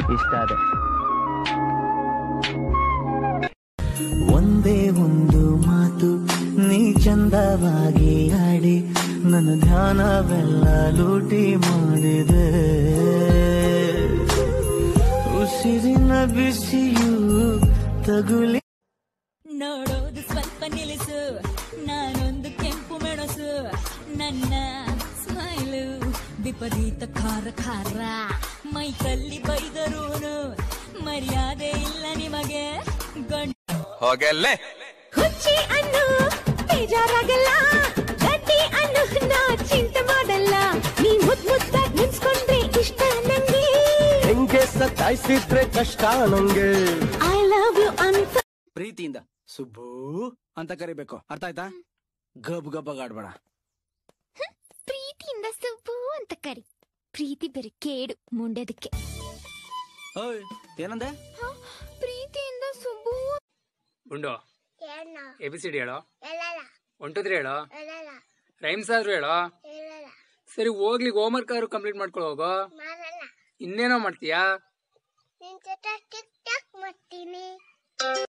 ಇಷ್ಟ ಅದೇ ಒಂದೇ ಒಂದು ಮಾತು ನೀ ಚಂದವಾಗಿ ಆಡಿ ನನ್ನ ಧ್ಯಾನವೆಲ್ಲ ಲೂಟಿ ಮಾಡಿದೆ ಉಸಿರಿನ ಬಿಸಿಯು ತಗುಲಿ ನೋಡೋದು ಸ್ವಲ್ಪ ನಿಲ್ಲಿಸು ನಾನೊಂದು ಕೆಂಪು ಮೆಣಸು ನನ್ನ ಸ್ಮೈಲು ವಿಪರೀತ ಖಾರ ಖಾರ ಮೈಕಲ್ಲಿ ಬೈದರೂನು ಮರ್ಯಾದೆ ಇಲ್ಲ ನಿಮಗೆ ಗಂಡ ಹೋಗಲ್ಲೇ ಹುಚ್ಚಿ ಅನ್ನು ಬೇಜಾರಾಗಲ್ಲ ಗಟ್ಟಿ ಅನ್ನು ನಾ ಚಿಂತೆ ಮಾಡಲ್ಲ ನೀ ಮುದ್ ಮುದ್ದಾಗ್ ನಿಲ್ಸ್ಕೊಂಡ್ರೆ ಇಷ್ಟ ನಂಗೆ ಹೆಂಗೆ ಸತ್ತಾಯಿಸಿದ್ರೆ ಕಷ್ಟ ನಂಗೆ ಐ ಲವ್ ಯು ಅಂತ ಪ್ರೀತಿಯಿಂದ ಸುಬ್ಬು ಅಂತ ಕರಿಬೇಕು ಅರ್ಥ ಆಯ್ತಾ ಗಬ್ ಗಬ್ಬ ಆಡ್ಬೇಡ ಪ್ರೀತಿಯಿಂದ ಸುಬ್ಬು ಅಂತ ಕರಿ ಪ್ರೀತಿ ಬೇರೆ ಕೇಡು ಮುಂಡೆದಕ್ಕೆ ಓಯ್ ಏನಂದೆ ಪ್ರೀತಿಯಿಂದ ಸುಬ್ಬು ಉಂಡು ಎ ಬಿ ಸಿ ಡಿ ಹೇಳೋ ಒನ್ ಟು ತ್ರೀ ಹೇಳೋ ರೈಮ್ಸ್ ಆದ್ರೂ ಹೇಳೋ ಸರಿ ಹೋಗ್ಲಿ ಹೋಮ್ವರ್ಕ್ ಆದ್ರೂ ಕಂಪ್ಲೀಟ್ ಮಾಡ್ಕೊಳ್ಳೋ ಹೋಗೋ ಇನ್ನೇನೋ ಮಾಡ್ತೀಯಾ ನಿನ್ ಜೊತೆ ಟಿಕ್ ಟಾಕ್ ಮಾಡ್ತೀನಿ